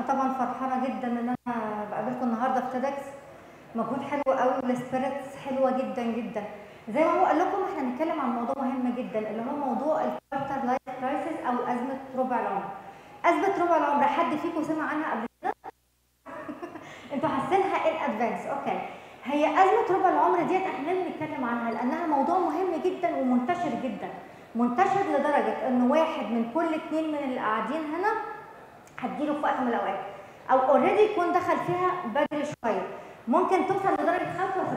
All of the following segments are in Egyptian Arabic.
طبعا فرحانه جدا ان انا بقابلكم النهارده في تيدكس مجهود حلو قوي والسبيريتس حلوه جدا جدا زي ما هو قال لكم احنا هنتكلم عن موضوع مهم جدا اللي هو موضوع الكوارتر لايف كرايسيس او ازمه ربع العمر ازمه ربع العمر حد فيكم سمع عنها قبل كده انتوا حاسينها ان ادفانس اوكي هي ازمه ربع العمر ديت احنا بنتكلم عنها لانها موضوع مهم جدا ومنتشر جدا منتشر لدرجه ان واحد من كل اتنين من اللي قاعدين هنا هتجيله في وقت من الاوقات او اوريدي يكون دخل فيها بدري شويه ممكن توصل لدرجه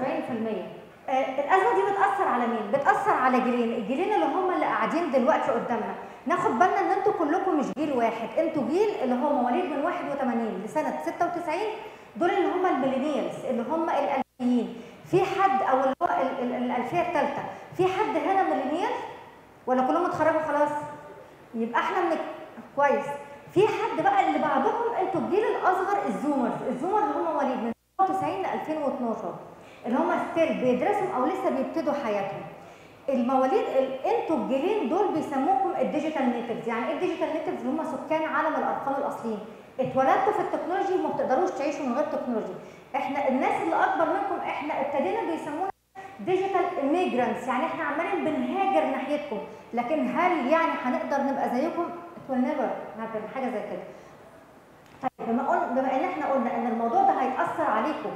75% آه، الازمه دي بتاثر على مين بتاثر على جيلين الجيلين اللي هم اللي قاعدين دلوقتي قدامنا ناخد بالنا ان انتوا كلكم مش جيل واحد انتوا جيل اللي هو مواليد من 81 لسنه 96 دول اللي هم الميلينيالز اللي هم الالفيين في حد او اللي هو ال- ال- الالفيه الثالثه في حد هنا ميلينيال ولا كلهم اتخرجوا خلاص يبقى احنا من كويس في حد بقى اللي بعدكم انتوا الجيل الاصغر الزومرز الزومر اللي هم مواليد من 99 ل 2012 اللي هم ستيل بيدرسوا او لسه بيبتدوا حياتهم المواليد ال- انتوا الجيلين دول بيسموكم الديجيتال نيتيفز يعني ايه الديجيتال نيتيفز اللي هم سكان عالم الارقام الاصليين اتولدتوا في التكنولوجي وما بتقدروش تعيشوا من غير تكنولوجي احنا الناس اللي اكبر منكم احنا ابتدينا بيسمونا ديجيتال immigrants يعني احنا عمالين بنهاجر ناحيتكم لكن هل يعني هنقدر نبقى زيكم it will never happen حاجه زي كده طيب بما قلنا بما ان احنا قلنا ان الموضوع ده هيأثر عليكم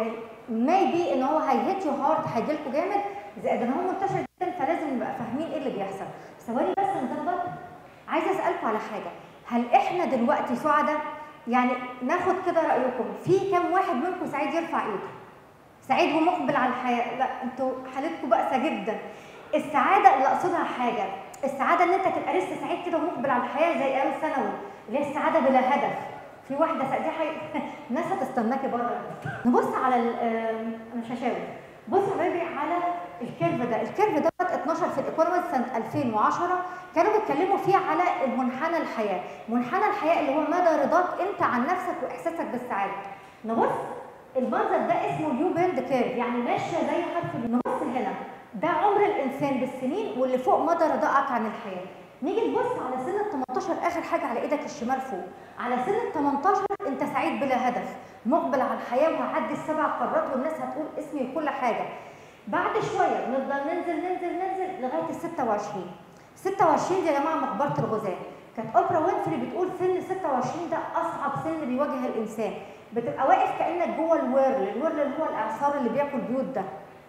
وميبي ان هو هيهيت يو هارد هيجي لكم جامد زائد ان هو منتشر جدا فلازم نبقى فاهمين ايه اللي بيحصل ثواني بس نظبط عايزه اسالكم على حاجه هل احنا دلوقتي سعداء يعني ناخد كده رايكم في كام واحد منكم سعيد يرفع ايده سعيد ومقبل على الحياه لا انتوا حالتكم بائسه جدا السعاده اللي اقصدها حاجه السعاده ان انت تبقى لسه سعيد كده ومقبل على الحياه زي ايام ثانوي اللي هي السعاده بلا هدف في واحده سع- دي حي... الناس هتستناكي بره نبص على ال... آم، انا مش هشاور بص يا حبايبي على الكيرف ده الكيرف ده اتنشر في الايكونومست سنه 2010 كانوا بيتكلموا فيه على المنحنى الحياه منحنى الحياه اللي هو مدى رضاك انت عن نفسك واحساسك بالسعاده نبص المنظر ده اسمه اليو بيند كيرف يعني ماشيه زي حرف اليو. نبص هنا ده عمر الانسان بالسنين واللي فوق مدى رضاك عن الحياه نيجي نبص على سن ال 18 اخر حاجه على ايدك الشمال فوق على سن ال 18 انت سعيد بلا هدف مقبل على الحياه وهعدي السبع قارات والناس هتقول اسمي وكل حاجه بعد شويه نفضل ننزل ننزل ننزل لغايه ال 26 26 دي يا جماعه مقبره الغزاه كانت اوبرا وينفري بتقول سن 26 ده اصعب سن بيواجه الانسان بتبقى واقف كانك جوه الورل الورل اللي هو الاعصار اللي بياكل بيوت ده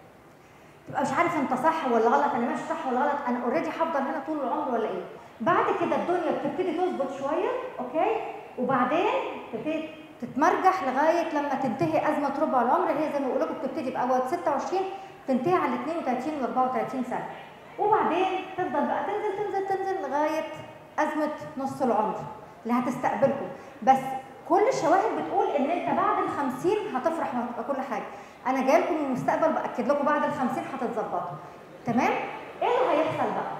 تبقى مش عارف انت صح ولا غلط انا ماشي صح ولا غلط انا اوريدي هفضل هنا طول العمر ولا ايه بعد كده الدنيا بتبتدي تظبط شويه اوكي وبعدين تبتدي تتمرجح لغايه لما تنتهي ازمه ربع العمر اللي هي زي ما بقول لكم بتبتدي باول 26 تنتهي على 32 و 34 سنه وبعدين تفضل بقى تنزل تنزل تنزل لغايه ازمه نص العمر اللي هتستقبلكم بس كل الشواهد بتقول ان انت بعد ال 50 هتفرح وهتبقى كل حاجه انا جاي لكم من المستقبل باكد لكم بعد ال 50 هتتظبطوا تمام ايه اللي هيحصل بقى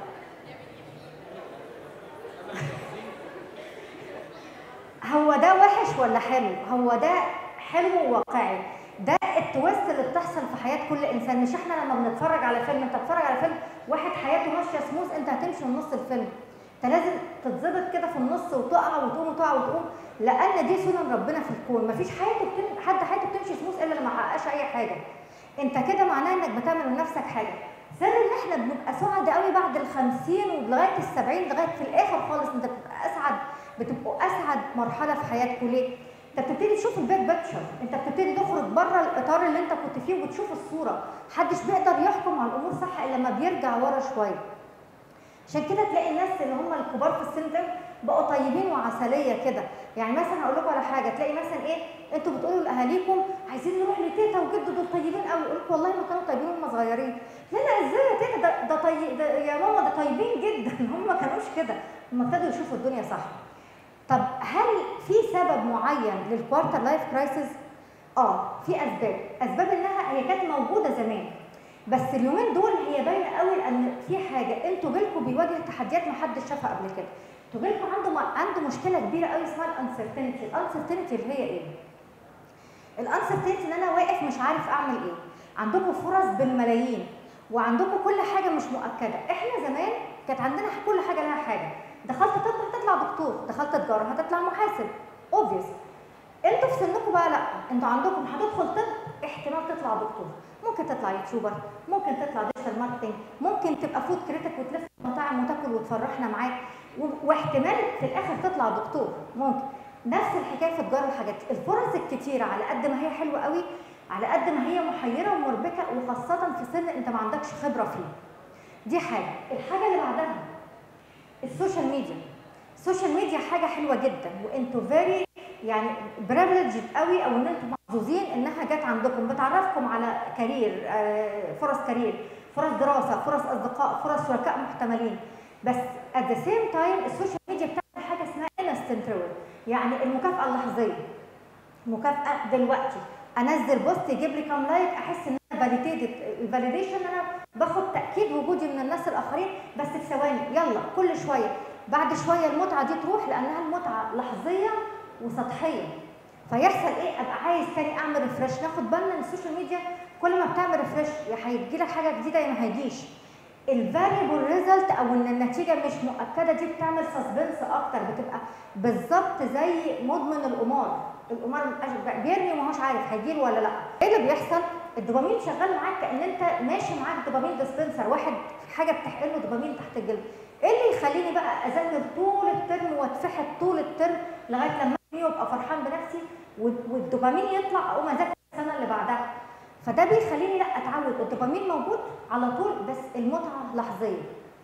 هو ده وحش ولا حلو هو ده حلو وواقعي ده التويست اللي بتحصل في حياه كل انسان مش احنا لما بنتفرج على فيلم انت بتتفرج على فيلم واحد حياته ماشيه سموث انت هتمشي من نص الفيلم انت لازم تتظبط كده في النص وتقع وتقوم وتقع وتقوم لان دي سنن ربنا في الكون مفيش حياته بتم... حد حياته بتمشي سموث الا لما حققش اي حاجه انت كده معناه انك بتعمل لنفسك حاجه سر ان احنا بنبقى سعداء قوي بعد ال 50 ولغايه ال 70 لغايه في الاخر خالص انت بتبقى اسعد بتبقوا اسعد مرحله في حياتكم ليه؟ انت بتبتدي تشوف البيت بيكتشر انت بتبتدي تخرج بره الاطار اللي انت كنت فيه وبتشوف الصوره محدش بيقدر يحكم على الامور صح الا لما بيرجع ورا شويه عشان كده تلاقي الناس اللي هم الكبار في السن ده بقوا طيبين وعسليه كده يعني مثلا هقول لكم على حاجه تلاقي مثلا ايه انتوا بتقولوا لاهاليكم عايزين نروح لتيتا وجد دول طيبين قوي يقول لكم والله ما كانوا طيبين وهم صغيرين لا لا ازاي يا تيتا ده, ده طيب ده يا ماما ده طيبين جدا هم ما كانوش كده هم ابتدوا يشوفوا الدنيا صح طب هل في سبب معين للكوارتر لايف كرايسيس اه في اسباب اسباب انها هي كانت موجوده زمان بس اليومين دول هي باينه قوي لان في حاجه انتوا جيلكم بيواجه تحديات ما حدش شافها قبل كده انتوا جيلكم عنده عنده مشكله كبيره قوي اسمها الانسرتينتي الانسرتينتي اللي هي ايه الانسرتينتي ان انا واقف مش عارف اعمل ايه عندكم فرص بالملايين وعندكم كل حاجه مش مؤكده احنا زمان كانت عندنا كل حاجه لها حاجه دخلت طب هتطلع دكتور دخلت تجاره هتطلع محاسب اوبفيس انتوا في سنكم بقى لا انتوا عندكم هتدخل طب احتمال تطلع دكتور ممكن تطلع يوتيوبر ممكن تطلع ديجيتال ماركتنج ممكن تبقى فود كريتك وتلف مطاعم وتاكل وتفرحنا معاك و- واحتمال في الاخر تطلع دكتور ممكن نفس الحكايه في تجاره الحاجات الفرص الكتيره على قد ما هي حلوه قوي على قد ما هي محيره ومربكه وخاصه في سن انت ما عندكش خبره فيه دي حاجه الحاجه اللي بعدها السوشيال ميديا السوشيال ميديا حاجه حلوه جدا وانتوا فيري يعني بريفليجد قوي او ان انتم محظوظين انها جت عندكم بتعرفكم على كارير آه، فرص كارير فرص دراسه فرص اصدقاء فرص شركاء محتملين بس at the same time السوشيال ميديا بتعمل حاجه اسمها instant reward يعني المكافاه اللحظيه مكافاه دلوقتي انزل بوست يجيب لي كام لايك احس ان انا فاليديتد الفاليديشن انا باخد تاكيد وجودي من الناس الاخرين بس في ثواني يلا كل شويه بعد شويه المتعه دي تروح لانها المتعه لحظيه وسطحيه فيحصل ايه ابقى عايز تاني اعمل ريفرش ناخد بالنا ان السوشيال ميديا كل ما بتعمل ريفرش يا هيجي لك حاجه جديده يا ما هيجيش الفاريبل ريزلت او ان النتيجه مش مؤكده دي بتعمل سسبنس اكتر بتبقى بالظبط زي مدمن القمار القمار مبقاش- بيرمي وماهوش عارف هيجيله ولا لا ايه اللي بيحصل الدوبامين شغال معاك كان انت ماشي معاك دوبامين ديسبنسر واحد حاجه بتحقن له دوبامين تحت الجلد ايه اللي يخليني بقى اذنب طول الترم واتفحت طول الترم لغايه لما أجي وابقى فرحان بنفسي وال- والدوبامين يطلع اقوم اذاكر السنه اللي بعدها فده بيخليني لا اتعود الدوبامين موجود على طول بس المتعه لحظيه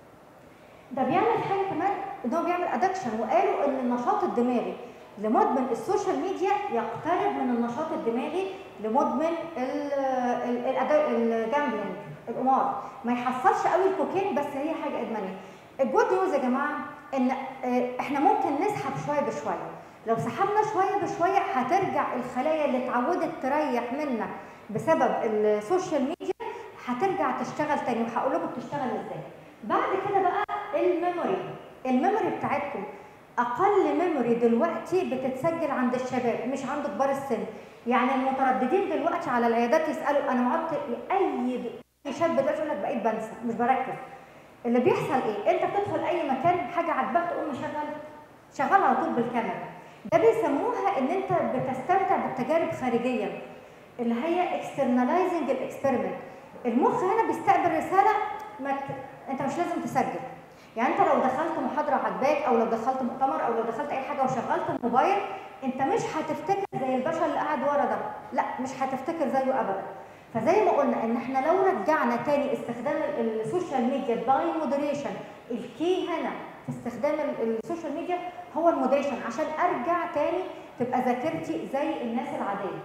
ده بيعمل حاجه كمان ان هو بيعمل ادكشن وقالوا ان النشاط الدماغي لمدمن السوشيال ميديا يقترب من النشاط الدماغي لمدمن ال- ال- الأدا- الجامبلينج القمار ما يحصلش قوي الكوكين بس هي حاجه ادمانيه الجود نيوز يا جماعه ان آه، احنا ممكن نسحب شويه بشويه لو سحبنا شويه بشويه هترجع الخلايا اللي اتعودت تريح منك بسبب السوشيال ميديا هترجع تشتغل تاني وهقول لكم بتشتغل ازاي بعد كده بقى الميموري الميموري بتاعتكم اقل ميموري دلوقتي بتتسجل عند الشباب مش عند كبار السن يعني المترددين دلوقتي على العيادات يسالوا انا قعدت اي اي شاب دلوقتي يقول لك بقيت بنسى مش بركز اللي بيحصل ايه انت بتدخل اي مكان حاجه عاجباك تقوم مشغل شغال على طول بالكاميرا ده بيسموها ان انت بتستمتع بالتجارب خارجيا اللي هي externalizing الاكسبيرمنت المخ هنا بيستقبل رساله ما ت... انت مش لازم تسجل يعني انت لو دخلت محاضره عجباك او لو دخلت مؤتمر او لو دخلت اي حاجه وشغلت الموبايل انت مش هتفتكر زي الباشا اللي قاعد ورا ده لا مش هتفتكر زيه ابدا فزي ما قلنا ان احنا لو رجعنا تاني استخدام ال- السوشيال ميديا باي مودريشن الكي هنا في استخدام ال- السوشيال ميديا هو المودريشن عشان ارجع تاني تبقى ذاكرتي زي الناس العاديه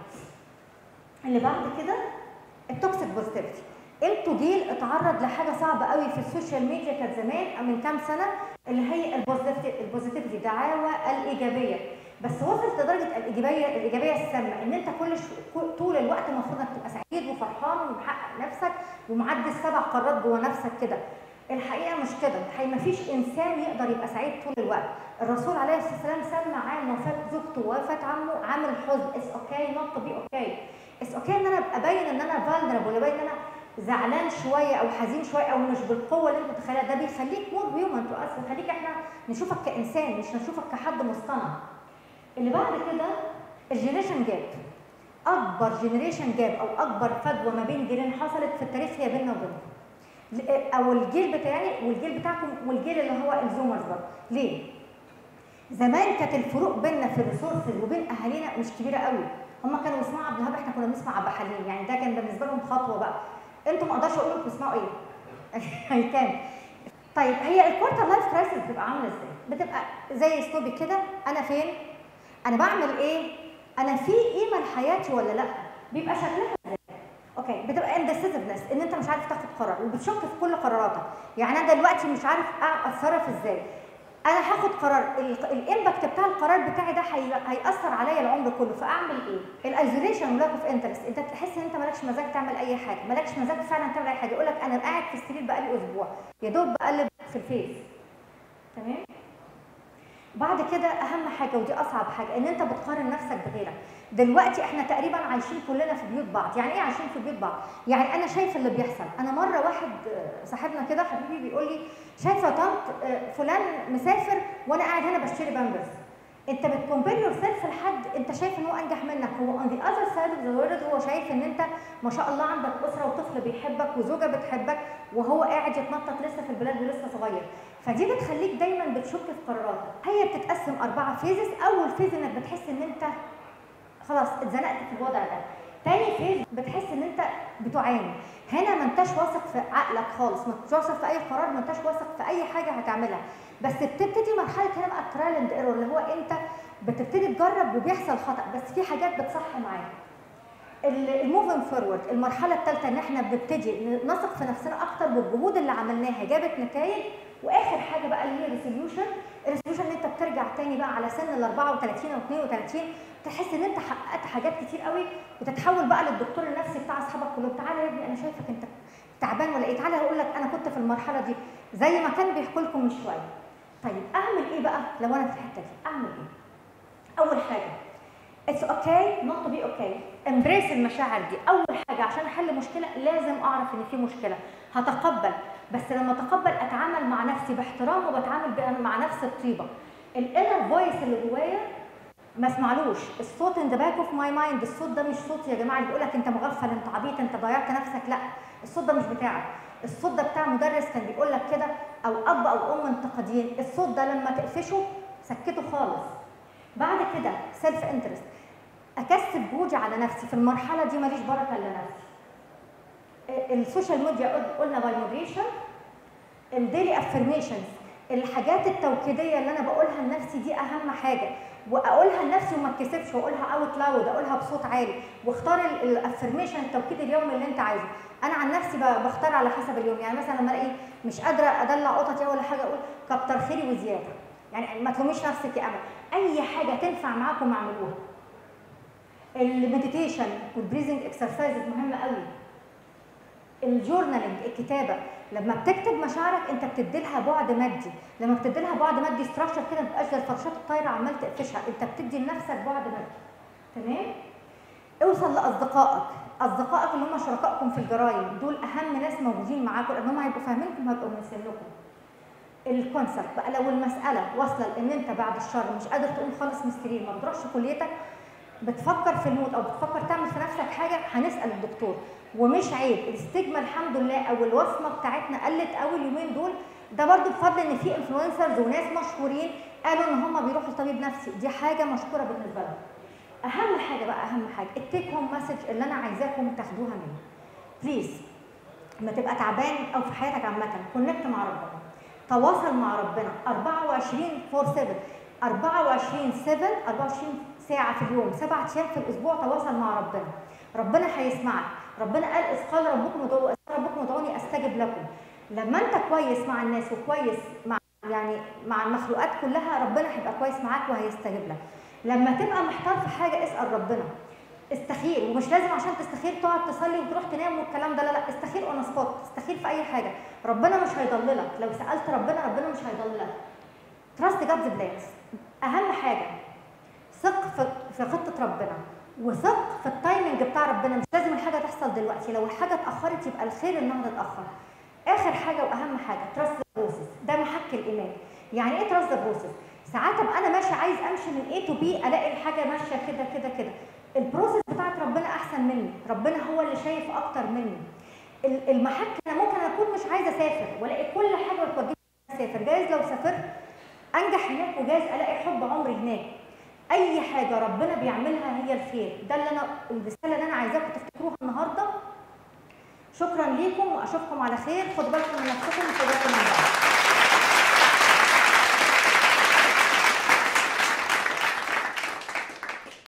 اللي بعد كده التوكسيك بوزيتيفيتي انتوا جيل اتعرض لحاجه صعبه قوي في السوشيال ميديا كانت زمان أو من كام سنه اللي هي البوزيتيفيتي البوزيتيفيتي دعاوى الايجابيه بس وصلت لدرجه الايجابيه الايجابيه السامه ان انت كل شو... كل- طول الوقت المفروض انك تبقى سعيد وفرحان ومحقق نفسك ومعدي السبع قارات جوه نفسك كده الحقيقه مش كده الحقيقه مفيش انسان يقدر يبقى سعيد طول الوقت الرسول عليه الصلاه والسلام سمى عام وفاه زوجته ووفاه عمه عام الحزن اتس اوكي نوت بي اوكي اتس اوكي ان انا ابقى باين ان انا فالنربل باين ان انا زعلان شويه او حزين شويه او مش بالقوه اللي انت متخيلها ده بيخليك مور هيومن تو اس بيخليك احنا نشوفك كانسان مش نشوفك كحد مصطنع اللي بعد كده الجينيريشن جاب اكبر جينيريشن جاب او اكبر فجوه ما بين جيلين حصلت في التاريخ هي بيننا وبينكم ل- او الجيل بتاعي والجيل بتاعكم والجيل اللي هو الزومرز برضه ليه زمان كانت الفروق بيننا في الريسورسز وبين اهالينا مش كبيره قوي هم كانوا بيسمعوا عبد الوهاب احنا كنا بنسمع عبد الحليم يعني ده كان بالنسبه لهم خطوه بقى انتوا ما اقدرش اقول لكم بتسمعوا ايه يعني كان طيب هي الكوارتر لايف كرايسيس بتبقى عامله ازاي؟ بتبقى زي اسلوبي كده انا فين؟ انا بعمل ايه؟ انا في قيمه لحياتي ولا لا؟ بيبقى شكلها ازاي؟ اوكي بتبقى اندسيسفنس ان انت مش عارف تاخد قرار وبتشك في كل قراراتك يعني انا دلوقتي مش عارف أ- اتصرف ازاي انا هاخد قرار ال- الامباكت بتاع القرار بتاعي ده هي- هياثر عليا العمر كله فاعمل ايه الايزوليشن ولاك اوف انترست انت تحس ان انت مالكش مزاج تعمل اي حاجه مالكش مزاج فعلا تعمل اي حاجه يقول لك انا قاعد في السرير بقالي اسبوع يا دوب بقلب في الفيس تمام بعد كده اهم حاجه ودي اصعب حاجه ان انت بتقارن نفسك بغيرك دلوقتي احنا تقريبا عايشين كلنا في بيوت بعض يعني ايه عايشين في بيوت بعض يعني انا شايفه اللي بيحصل انا مره واحد آه، صاحبنا كده حبيبي بيقول لي شايفه طنط آه، فلان مسافر وانا قاعد هنا بشتري بامبرز انت بتكمبير يور سيلف لحد انت شايف ان هو انجح منك هو اون ذا اذر سايد اوف ذا وورلد هو شايف ان انت ما شاء الله عندك اسره وطفل بيحبك وزوجه بتحبك وهو قاعد يتنطط لسه في البلاد ولسه صغير فدي بتخليك دايما بتشك في قراراتك هي بتتقسم اربعه فيزز اول فيز انك بتحس ان انت خلاص اتزنقت في الوضع ده تاني فيز بتحس ان انت بتعاني هنا ما انتش واثق في عقلك خالص ما انتش واثق في اي قرار ما انتش واثق في اي حاجه هتعملها بس بتبتدي مرحله هنا بقى الترايل اند ايرور اللي هو انت بتبتدي تجرب وبيحصل خطا بس في حاجات بتصح معاك الموفن فورورد المرحله الثالثه ان احنا بنبتدي نثق في نفسنا اكتر بالجهود اللي عملناها جابت نتائج واخر حاجه بقى اللي هي ريسوليوشن الريسوليوشن ان انت بترجع تاني بقى على سن ال 34 او 32 تحس ان انت حققت حاجات كتير قوي وتتحول بقى للدكتور النفسي بتاع اصحابك كلهم تعالى يا ابني انا شايفك انت تعبان ولا ايه تعالى اقول لك انا كنت في المرحله دي زي ما كان بيحكوا لكم من شويه طيب اعمل ايه بقى لو انا في الحته دي اعمل ايه اول حاجه اتس اوكي نوت تو بي اوكي امبريس المشاعر دي اول حاجه عشان احل مشكله لازم اعرف ان في مشكله هتقبل بس لما اتقبل اتعامل مع نفسي باحترام وبتعامل مع نفسي بطيبه الانر فويس اللي جوايا ما اسمعلوش الصوت ان ذا باك اوف ماي مايند الصوت ده مش صوت يا جماعه اللي بيقول لك انت مغفل انت عبيط انت ضيعت نفسك لا الصوت ده مش بتاعك الصوت ده بتاع مدرس كان بيقول لك كده او اب او ام منتقدين الصوت ده لما تقفشه سكته خالص بعد كده سيلف انترست اكثف جهودي على نفسي في المرحله دي ماليش بركه الا نفسي السوشيال ميديا قلنا باي مودريشن الديلي افرميشنز الحاجات التوكيديه اللي انا بقولها لنفسي دي اهم حاجه واقولها لنفسي وما اتكسفش واقولها اوت لاود اقولها بصوت عالي واختار الافرميشن التوكيد اليومي اللي انت عايزه انا عن نفسي بختار على حسب اليوم يعني مثلا لما الاقي مش قادره ادلع قططي ولا حاجه اقول كتر خيري وزياده يعني ما تلوميش نفسك يا امل اي حاجه تنفع معاكم اعملوها المديتيشن والبريزنج اكسرسايزز مهمه قوي الجورنالينج الكتابه لما بتكتب مشاعرك انت بتدي لها بعد مادي لما بتدي لها بعد مادي ستراكشر كده ما تبقاش زي الفرشات الطايره عمال تقفشها انت بتدي لنفسك بعد مادي تمام اوصل لاصدقائك اصدقائك اللي هم شركائكم في الجرايم دول اهم ناس موجودين معاكم لان هم هيبقوا فاهمينكم هيبقوا من سنكم الكونسبت بقى لو المساله واصله لان انت بعد الشر مش قادر تقوم خالص من السرير ما بتروحش كليتك بتفكر في الموت او بتفكر تعمل في نفسك حاجه هنسال الدكتور ومش عيب الاستجما الحمد لله او الوصمه بتاعتنا قلت قوي اليومين دول ده برضو بفضل ان في انفلونسرز وناس مشهورين قالوا ان هم بيروحوا لطبيب نفسي دي حاجه مشكوره بالنسبه لهم اهم حاجه بقى اهم حاجه التيك هوم مسج اللي انا عايزاكم تاخدوها مني بليز لما تبقى تعبان او في حياتك عامه كونكت مع ربنا تواصل مع ربنا 24 4 7 24 7 24 ساعه في اليوم سبعة ايام في الاسبوع تواصل مع ربنا ربنا هيسمعك ربنا قال اذ قال ربكم ادعوا ربكم ادعوني استجب لكم لما انت كويس مع الناس وكويس مع يعني مع المخلوقات كلها ربنا هيبقى كويس معاك وهيستجيب لك لما تبقى محتار في حاجه اسال ربنا استخير ومش لازم عشان تستخير تقعد تصلي وتروح تنام والكلام ده لا لا استخير اون سبوت استخير في اي حاجه ربنا مش هيضللك لو سالت ربنا ربنا مش هيضللك تراست جادز بلانس اهم حاجه ثق في في خطه ربنا وثق في التايمنج بتاع ربنا مش لازم الحاجه تحصل دلوقتي لو الحاجه اتاخرت يبقى الخير انها تتاخر اخر حاجه واهم حاجه تراست بروسس ده محك الايمان يعني ايه تراست بروسس ساعات ابقى انا ماشي عايز امشي من A تو B الاقي الحاجه ماشيه كده كده كده البروسس بتاعت ربنا احسن مني ربنا هو اللي شايف اكتر مني المحك انا ممكن اكون مش عايزه اسافر والاقي كل حاجه بتوجهني اسافر جايز لو سافرت انجح هناك وجايز الاقي حب عمري هناك اي حاجه ربنا بيعملها هي الخير ده اللي انا الرساله اللي انا عايزاكم تفتكروها النهارده شكرا ليكم واشوفكم على خير خدوا بالكم من نفسكم وخدوا بالكم من بعض